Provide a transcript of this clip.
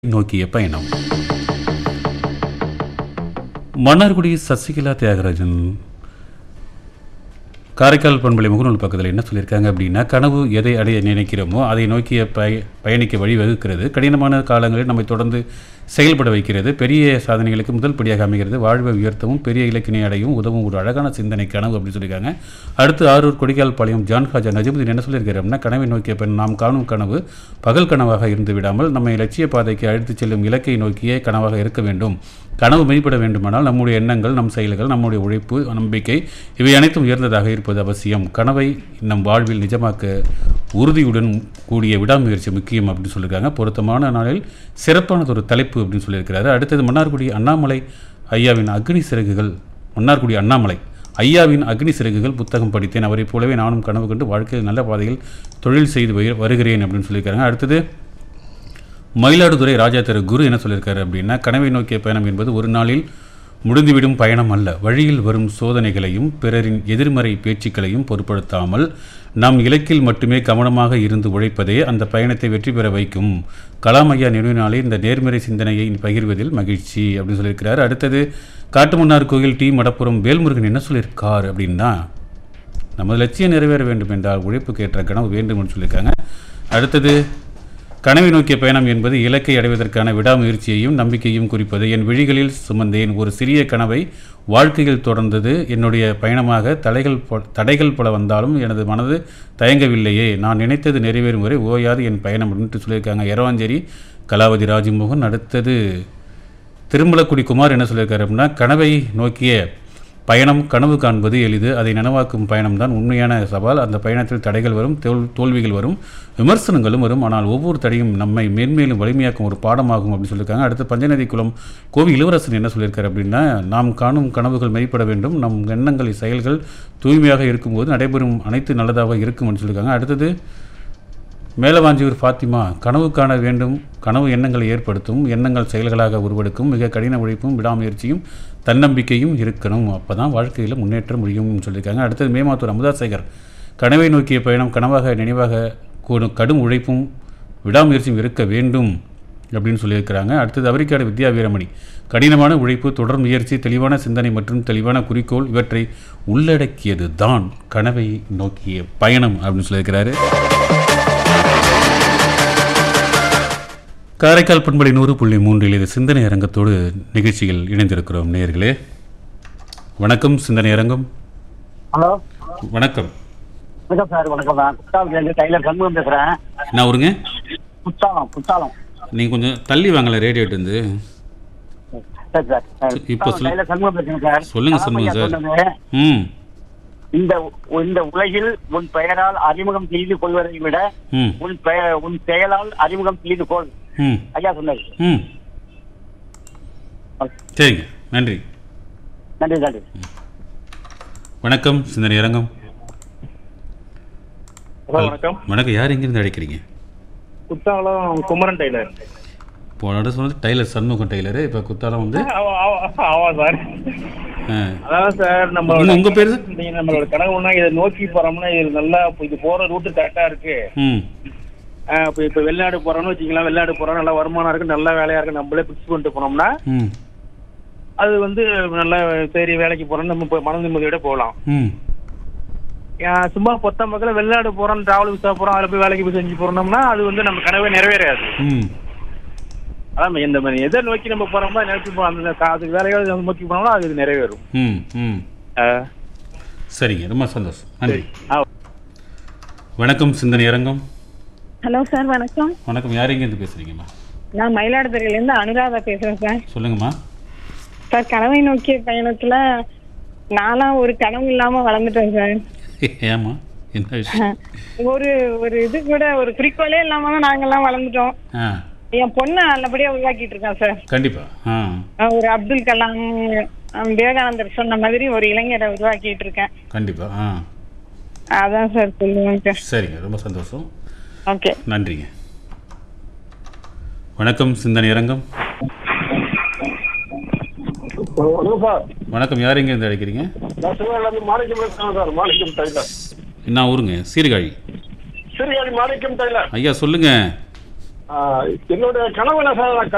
நோக்கிய பயணம் மன்னார்குடி சசிகலா தியாகராஜன் காரைக்கால் பண்பலை முகநூல் பக்கத்தில் என்ன சொல்லியிருக்காங்க அப்படின்னா கனவு எதை அடைய நினைக்கிறோமோ அதை நோக்கிய பய பயணிக்க வழி வகுக்கிறது கடினமான காலங்களில் நம்மை தொடர்ந்து செயல்பட வைக்கிறது பெரிய சாதனைகளுக்கு முதல் படியாக அமைகிறது வாழ்வை உயர்த்தவும் பெரிய இலக்கினை அடையவும் உதவும் ஒரு அழகான சிந்தனை கனவு அப்படின்னு சொல்லியிருக்காங்க அடுத்து ஆரூர் கொடிக்கால் பாளையம் ஜான் ஹாஜா நஜிமுதீன் என்ன சொல்லியிருக்காரு அப்படின்னா கனவை நோக்கிய பெண் நாம் காணும் கனவு பகல் கனவாக இருந்து விடாமல் நம்மை லட்சிய பாதைக்கு அழைத்துச் செல்லும் இலக்கை நோக்கிய கனவாக இருக்க வேண்டும் கனவு மெய்ப்பட வேண்டுமானால் நம்முடைய எண்ணங்கள் நம் செயல்கள் நம்முடைய உழைப்பு நம்பிக்கை இவை அனைத்தும் உயர்ந்ததாக இருப்பது அவசியம் கனவை நம் வாழ்வில் நிஜமாக்க உறுதியுடன் கூடிய விடாமுயற்சி முக்கியம் அப்படின்னு சொல்லியிருக்காங்க பொருத்தமான நாளில் சிறப்பானது ஒரு தலைப்பு அப்படின்னு சொல்லியிருக்கிறாரு அடுத்தது மன்னார்குடி அண்ணாமலை ஐயாவின் அக்னி சிறகுகள் மன்னார்குடி அண்ணாமலை ஐயாவின் அக்னி சிறகுகள் புத்தகம் படித்தேன் அவரைப் போலவே நானும் கனவு கண்டு வாழ்க்கையில் நல்ல பாதையில் தொழில் செய்து வரு- வருகிறேன் அப்படின்னு சொல்லியிருக்காங்க அடுத்தது மயிலாடுதுறை ராஜா திரு குரு என்ன சொல்லியிருக்காரு அப்படின்னா கனவை நோக்கிய பயணம் என்பது ஒரு நாளில் முடிந்துவிடும் பயணம் அல்ல வழியில் வரும் சோதனைகளையும் பிறரின் எதிர்மறை பேச்சுக்களையும் பொருட்படுத்தாமல் நம் இலக்கில் மட்டுமே கவனமாக இருந்து உழைப்பதே அந்த பயணத்தை வெற்றி பெற வைக்கும் கலாம் ஐயா நினைவினாலே இந்த நேர்மறை சிந்தனையை பகிர்வதில் மகிழ்ச்சி அப்படின்னு சொல்லியிருக்கிறார் அடுத்தது காட்டுமன்னார் கோயில் டி மடப்புறம் வேல்முருகன் என்ன சொல்லியிருக்கார் அப்படின்னா நமது லட்சியம் நிறைவேற வேண்டும் என்றால் உழைப்புக்கு ஏற்ற கனவு வேண்டும் என்று சொல்லியிருக்காங்க அடுத்தது கனவை நோக்கிய பயணம் என்பது இலக்கை அடைவதற்கான விடாமுயற்சியையும் நம்பிக்கையும் குறிப்பது என் விழிகளில் சுமந்தேன் ஒரு சிறிய கனவை வாழ்க்கையில் தொடர்ந்தது என்னுடைய பயணமாக தடைகள் ப- தடைகள் பல வந்தாலும் எனது மனது தயங்கவில்லையே நான் நினைத்தது நிறைவேறும் வரை ஓயாது என் பயணம் அப்படின்ட்டு சொல்லியிருக்காங்க எரவாஞ்சேரி கலாவதி ராஜமோகன் அடுத்தது திருமலக்குடி குமார் என்ன சொல்லியிருக்காரு அப்படின்னா கனவை நோக்கிய பயணம் கனவு காண்பது எளிது அதை நனவாக்கும் பயணம்தான் உண்மையான சவால் அந்த பயணத்தில் தடைகள் வரும் தோல் தோல்விகள் வரும் விமர்சனங்களும் வரும் ஆனால் ஒவ்வொரு தடையும் நம்மை மேன்மேலும் வலிமையாக்கும் ஒரு பாடமாகும் அப்படின்னு சொல்லியிருக்காங்க அடுத்து பஞ்சநதி குளம் கோவி இளவரசன் என்ன சொல்லியிருக்காரு அப்படின்னா நாம் காணும் கனவுகள் மெய்ப்பட வேண்டும் நம் எண்ணங்கள் செயல்கள் தூய்மையாக இருக்கும்போது நடைபெறும் அனைத்து நல்லதாக இருக்கும் அப்படின்னு சொல்லியிருக்காங்க அடுத்தது மேலவாஞ்சியூர் ஃபாத்திமா கனவு காண வேண்டும் கனவு எண்ணங்களை ஏற்படுத்தும் எண்ணங்கள் செயல்களாக உருவெடுக்கும் மிக கடின உழைப்பும் விடாமுயற்சியும் தன்னம்பிக்கையும் இருக்கணும் அப்போ தான் வாழ்க்கையில் முன்னேற்ற முடியும்னு சொல்லியிருக்காங்க அடுத்தது மேமாத்தூர் அமுதாசேகர் கனவை நோக்கிய பயணம் கனவாக நினைவாக கூடும் கடும் உழைப்பும் விடாமுயற்சியும் இருக்க வேண்டும் அப்படின்னு சொல்லியிருக்கிறாங்க அடுத்தது அவரிக்காடு வித்யா வீரமணி கடினமான உழைப்பு தொடர் முயற்சி தெளிவான சிந்தனை மற்றும் தெளிவான குறிக்கோள் இவற்றை உள்ளடக்கியது தான் கனவை நோக்கிய பயணம் அப்படின்னு சொல்லியிருக்கிறாரு காரைக்கால் பண்பலை நூறு புள்ளி மூன்றில் இது சிந்தனை அரங்கத்தோடு நிகழ்ச்சியில் இணைந்திருக்கிறோம் நேயர்களே வணக்கம் சிந்தனை அரங்கம் ஹலோ வணக்கம் வணக்கம் சார் வணக்கம் நான் குத்தாலத்துலேருந்து டைலர் சண்முகம் பேசுகிறேன் என்ன ஊருங்க குத்தாலம் குத்தாலம் நீங்கள் கொஞ்சம் தள்ளி வாங்கல ரேடியோட்டேருந்து சரி சார் சார், இப்போ குத்தாலம் சொல்லு- டைலர் சண்முகம் பேசுகிறேன் சார் சொல்லுங்க கலாம் சண்முகம் ஐயா சார். சொன்னது, ம் இந்த இந்த உலகில் உன் பெயரால் அறிமுகம் செய்து கொள்வதை விட ம் உன் பெயர் உன் செயலால் அறிமுகம் செய்து கொள் ம் ஐயா சொன்னது ம் சரிங்க நன்றி நன்றி நன்றி வணக்கம் சிந்தனை அரங்கம் ஹலோ வணக்கம் வணக்கம் யார் எங்கேருந்து அழைக்கிறீங்க குத்தாலம் குமரன் டெய்லர் போன இடம் சொன்னது டைலர் சண்முகம் டைலரு இப்போ குத்தாலம் வந்து ஆமா, ஆமா, ஆமா சார் ஆ. அதான் சார் உங்க நம்மளோட உங்க பேரு நீங்க நம்மளோட கனவுனா இதை நோக்கி போறோம்னா இது நல்லா இப்ப இது போற ரூட்டு கரெக்டா இருக்கு ம் ஆஹ் இப்ப இப்ப வெளிநாடு போறோம்னு வச்சுக்கலாம் வெளிநாடு போறோம் நல்ல வருமானம் இருக்கு நல்ல வேலையா இருக்கு நம்மளே பிக்ஸ் பண்ணிட்டு போனோம்னா ம் அது வந்து நல்ல சரி வேலைக்கு போறோம்னு நம்ம போய் மன நிம்மதியோட போகலாம் ம் ஆஹ் சும்மா பொத்த மக்கள் வெளிநாடு போறோம் டிராவல் விசா போறோம் அதுல போய் வேலைக்கு போய் செஞ்சு போறோம்னா அது வந்து நம்ம கனவே நிறைவேறாது ம் அதான் இந்த மாதிரி எதை நோக்கி நம்ம போறோமோ நினைச்சு போ- அந்த கா- அதுக்கு வேலைகளை நம்ம நோக்கி போனோம்னா அது நிறைவேறும் ம் ம் ஆஹ் சரிங்க ரொம்ப சந்தோஷம் நன்றி ஆ வணக்கம் சிந்தனை அரங்கம் ஹலோ சார் வணக்கம் வணக்கம் யார் எங்கேருந்து பேசுகிறீங்கம்மா நான் மயிலாடுதுறையிலேருந்து அனுராதா பேசுறேன் சார் சொல்லுங்கம்மா சார் கனவை நோக்கிய பயணத்துல நான்லாம் ஒரு கனவு இல்லாம வளர்ந்துட்டேன் சார் ஏம்மா என்ன விஷயம் ஒரு ஒரு இது கூட ஒரு குறிக்கோளே இல்லாம தான் நாங்கெல்லாம் வளர்ந்துட்டோம் ஆ என் பொண்ணை நல்லபடியா உருவாக்கிட்டு இருக்கேன் சார் கண்டிப்பா ஆ அஹ் ஒரு அப்துல் கலாம் அஹ் விவேகானந்தர் சொன்ன மாதிரி ஒரு இளைஞரை உருவாக்கிட்டு இருக்கேன் கண்டிப்பா ஆ அதான் சார் சொல்லுவேன் சார் சரிங்க ரொம்ப சந்தோஷம் ஓகே நன்றிங்க வணக்கம் சிந்தனை அரங்கம் வணக்கம் சார் வணக்கம் யார் எங்கேருந்து அழைக்கிறீங்க நான் சிவகங்கையிலேருந்து மாணிக்கம் பேசுகிறேன் சார் மாணிக்கம் டைலர் என்ன ஊருங்க சீர்காழி சிறுகாழி மாணிக்கம் டைலர் ஐயா சொல்லுங்க என்னுடைய கனவு என்ன சார் நான்